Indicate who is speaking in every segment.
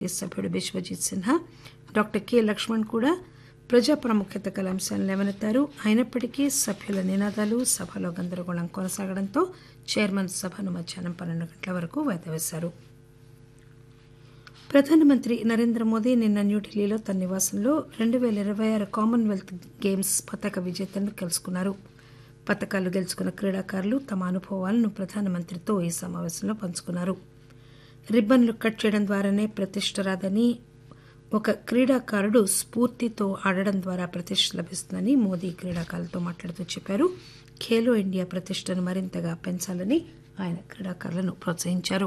Speaker 1: సభ్యుడు Biswajit Sinha doctor K Laxman కూడా ప్రజా ప్రాముఖ్యత గల అంశాలను లేవనెత్తారు అయినప్పటికీ సభ్యుల నినాదాలు సభలో గందరగోళం కొనసాగడంతో చైర్మన్ సభను మధ్యాహ్నం పన్నెండు గంటల వరకు వాయిదా వేశారు ప్రధానమంత్రి నరేంద్ర మోదీ నిన్న న్యూఢిల్లీలో తన నివాసంలో రెండు పేల ఇరవై ఆరు కామన్వెల్త్ గేమ్స్ పతక విజేతలను కలుసుకున్నారు పతకాలు గెలుచుకున్న క్రీడాకారులు తమ అనుభవాలను ప్రధానమంత్రితో ఈ సమావేశంలో పంచుకున్నారు రిబ్బన్లు కట్ చేయడం ద్వారానే ప్రతిష్ట రాదని ఒక క్రీడాకారుడు స్ఫూర్తితో ఆడడం ద్వారా ప్రతిష్ట లభిస్తుందని మోదీ క్రీడాకారులతో మాట్లాడుతూ చెప్పారు ఖేలో ఇండియా ప్రతిష్టను మరింతగా పెంచాలని ఆయన క్రీడాకారులను ప్రోత్సహించారు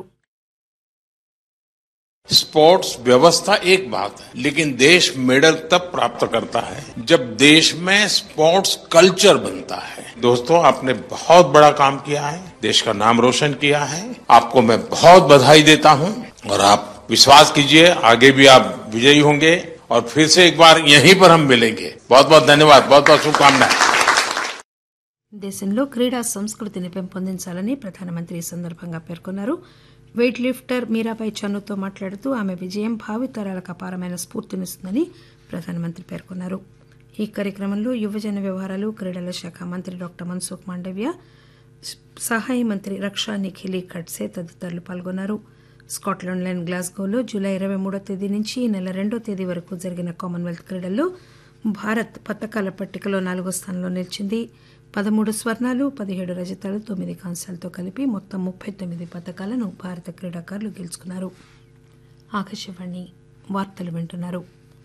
Speaker 2: स्पोर्ट्स व्यवस्था एक बात है लेकिन देश मेडल तब प्राप्त करता है जब देश में स्पोर्ट्स कल्चर बनता है दोस्तों आपने बहुत बड़ा काम किया है देश का नाम रोशन किया है आपको मैं बहुत बधाई देता हूं और आप विश्वास कीजिए आगे भी आप विजयी होंगे और फिर से एक बार यहीं पर हम मिलेंगे बहुत बहुत धन्यवाद बहुत बहुत शुभकामनाएं
Speaker 1: దేశంలో క్రీడా సంస్కృతిని పెంపొందించాలని ప్రధానమంత్రి ఈ సందర్భంగా పేర్కొన్నారు వెయిట్ లిఫ్టర్ మీరాబాయి చన్నుతో మాట్లాడుతూ ఆమె విజయం భావితరాలకు అపారమైన స్ఫూర్తినిస్తుందని ప్రధానమంత్రి పేర్కొన్నారు ఈ కార్యక్రమంలో యువజన వ్యవహారాలు క్రీడల శాఖ మంత్రి డాక్టర్ మన్సుఖ్ మాండవ్య సహాయ మంత్రి రక్షా నిఖిలి ఖడ్సే తదితరులు పాల్గొన్నారు స్కాట్లాండ్లోని గ్లాస్గోలో జూలై ఇరవై మూడో తేదీ నుంచి ఈ నెల రెండో తేదీ వరకు జరిగిన కామన్వెల్త్ క్రీడల్లో భారత్ పతకాల పట్టికలో నాలుగో స్థానంలో నిలిచింది పదమూడు స్వర్ణాలు పదిహేడు రజతాలు తొమ్మిది కాంస్యాలతో కలిపి మొత్తం ముప్పై తొమ్మిది పతకాలను భారత క్రీడాకారులు గెలుచుకున్నారు ఆకాశవాణి వార్తలు వింటున్నారు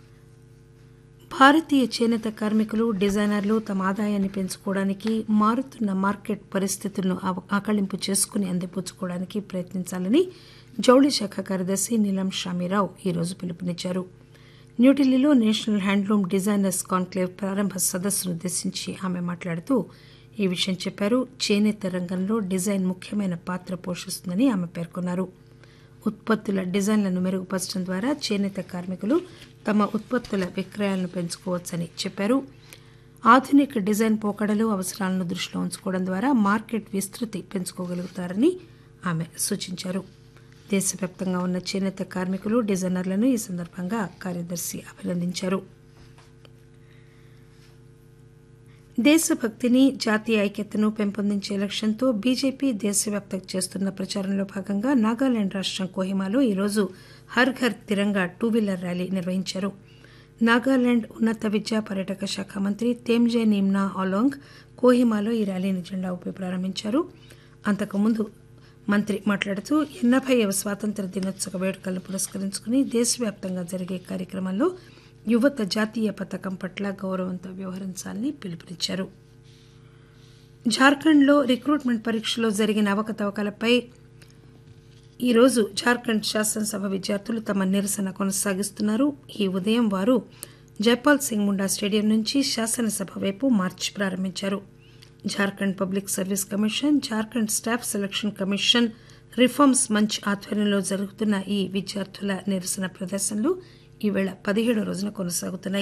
Speaker 1: భారతీయ చేనేత కార్మికులు డిజైనర్లు తమ ఆదాయాన్ని పెంచుకోవడానికి మారుతున్న మార్కెట్ పరిస్థితులను ఆవ- ఆకళింపు చేసుకుని అందిపుచ్చుకోవడానికి ప్రయత్నించాలని జౌళి శాఖ కార్యదర్శి నీలం షామీరావు ఈరోజు పిలుపునిచ్చారు న్యూఢిల్లీలో నేషనల్ హ్యాండ్లూమ్ డిజైనర్స్ కాన్క్లేవ్ ప్రారంభ సదస్సును ఉద్దేశించి ఆమె మాట్లాడుతూ ఈ విషయం చెప్పారు చేనేత రంగంలో డిజైన్ ముఖ్యమైన పాత్ర పోషిస్తుందని ఆమె పేర్కొన్నారు ఉత్పత్తుల డిజైన్లను మెరుగుపరచడం ద్వారా చేనేత కార్మికులు తమ ఉత్పత్తుల విక్రయాలను పెంచుకోవచ్చని చెప్పారు ఆధునిక డిజైన్ పోకడలు అవసరాలను దృష్టిలో ఉంచుకోవడం ద్వారా మార్కెట్ విస్తృతి పెంచుకోగలుగుతారని ఆమె సూచించారు దేశవ్యాప్తంగా ఉన్న చేనేత కార్మికులు డిజైనర్లను ఈ సందర్భంగా కార్యదర్శి అభినందించారు దేశభక్తిని జాతీయ ఐక్యతను పెంపొందించే లక్ష్యంతో బీజేపీ దేశవ్యాప్తంగా చేస్తున్న ప్రచారంలో భాగంగా నాగాలాండ్ రాష్టం కోహిమాలో ఈరోజు Har Ghar Tiranga two wheeler rally నిర్వహించారు నాగాలాండ్ ఉన్నత విద్యా పర్యాటక శాఖ మంత్రి తేమ్జే నిమ్నా ఆలోంగ్ కోహిమాలో ఈ ర్యాలీని జెండా ఊపి ప్రారంభించారు అంతకుముందు మంత్రి మాట్లాడుతూ ఎనభైవ స్వాతంత్ర దినోత్సవ వేడుకలను పురస్కరించుకుని దేశవ్యాప్తంగా జరిగే కార్యక్రమంలో యువత జాతీయ పథకం పట్ల గౌరవంతో వ్యవహరించాలని పిలుపునిచ్చారు జార్ఖండ్లో రిక్రూట్మెంట్ పరీక్షలో జరిగిన అవకతవకలపై ఈరోజు జార్ఖండ్ శాసనసభ విద్యార్థులు తమ నిరసన కొనసాగిస్తున్నారు ఈ ఉదయం వారు జైపాల్ సింగ్ ముండా స్టేడియం నుంచి శాసనసభ వైపు మార్చ్ ప్రారంభించారు Jharkhand public service commission Jharkhand staff selection commission reforms Manch ఆధ్వర్యంలో జరుగుతున్న ఈ విద్యార్థుల నిరసన ప్రదర్శనలు ఈవేళ పదిహేడో రోజున కొనసాగుతున్నాయి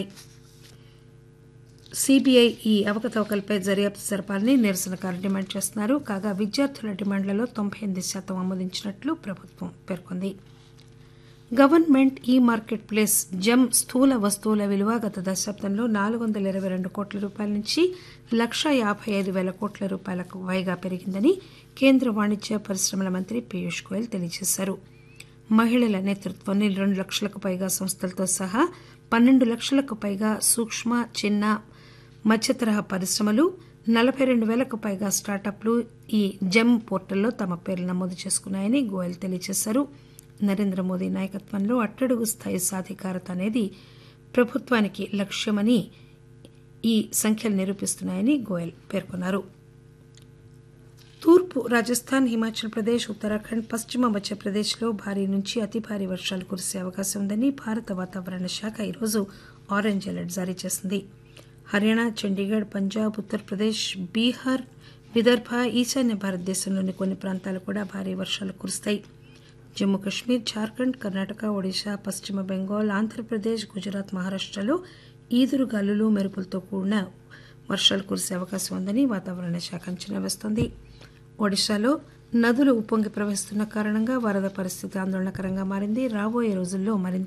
Speaker 1: సిబిఐ ఈ అవకతవకలపై దర్యాప్తు జరపాలని నిరసనకారులు డిమాండ్ చేస్తున్నారు కాగా విద్యార్థుల డిమాండ్లలో తొంభై ఎనిమిది శాతం ఆమోదించినట్లు ప్రభుత్వం పేర్కొంది గవర్నమెంట్ ఈ మార్కెట్ ప్లేస్ జమ్ స్థూల వస్తువుల విలువ గత దశాబ్దంలో నాలుగు వందల ఇరవై రెండు కోట్ల రూపాయల నుంచి లక్ష యాభై ఐదు వేల కోట్ల రూపాయలకు పైగా పెరిగిందని కేంద్ర వాణిజ్య పరిశ్రమల మంత్రి పీయూష్ గోయల్ తెలియజేశారు మహిళల నేతృత్వంలో రెండు లక్షలకు పైగా సంస్థలతో సహా పన్నెండు లక్షలకు పైగా సూక్ష్మ చిన్న మధ్య తరహా పరిశ్రమలు నలభై రెండు వేలకు పైగా స్టార్టప్లు ఈ జెమ్ పోర్టల్లో తమ పేర్లు నమోదు చేసుకున్నాయని గోయల్ తెలియజేశారు నరేంద్ర మోదీ నాయకత్వంలో అట్టడుగు స్థాయి సాధికారత అనేది ప్రభుత్వానికి లక్ష్యమని ఈ సంఖ్యలు నిరూపిస్తున్నాయని గోయల్ పేర్కొన్నారు తూర్పు రాజస్థాన్ హిమాచల్ ప్రదేశ్ ఉత్తరాఖండ్ పశ్చిమ మధ్యప్రదేశ్లో భారీ నుంచి అతి భారీ వర్షాలు కురిసే అవకాశం ఉందని భారత వాతావరణ శాఖ ఈరోజు ఆరెంజ్ అలర్ట్ జారీ చేసింది హర్యానా చండీగఢ్ పంజాబ్ ఉత్తరప్రదేశ్ బీహార్ విదర్భ ఈశాన్య భారతదేశంలోని కొన్ని ప్రాంతాలు కూడా భారీ వర్షాలు కురుస్తాయి జమ్మూ కశ్మీర్ జార్ఖండ్ కర్ణాటక ఒడిశా పశ్చిమ బెంగాల్ ఆంధ్రప్రదేశ్ గుజరాత్ మహారాష్టలో ఈదురుగాలులు మెరుపులతో కూడిన వర్షాలు కురిసే అవకాశం ఉందని వాతావరణ శాఖ అంచనా వేస్తోంది ఒడిశాలో నదులు ఉప్పొంగి ప్రవహిస్తున్న కారణంగా వరద పరిస్థితి ఆందోళనకరంగా మారింది రాబోయే రోజుల్లో మరింత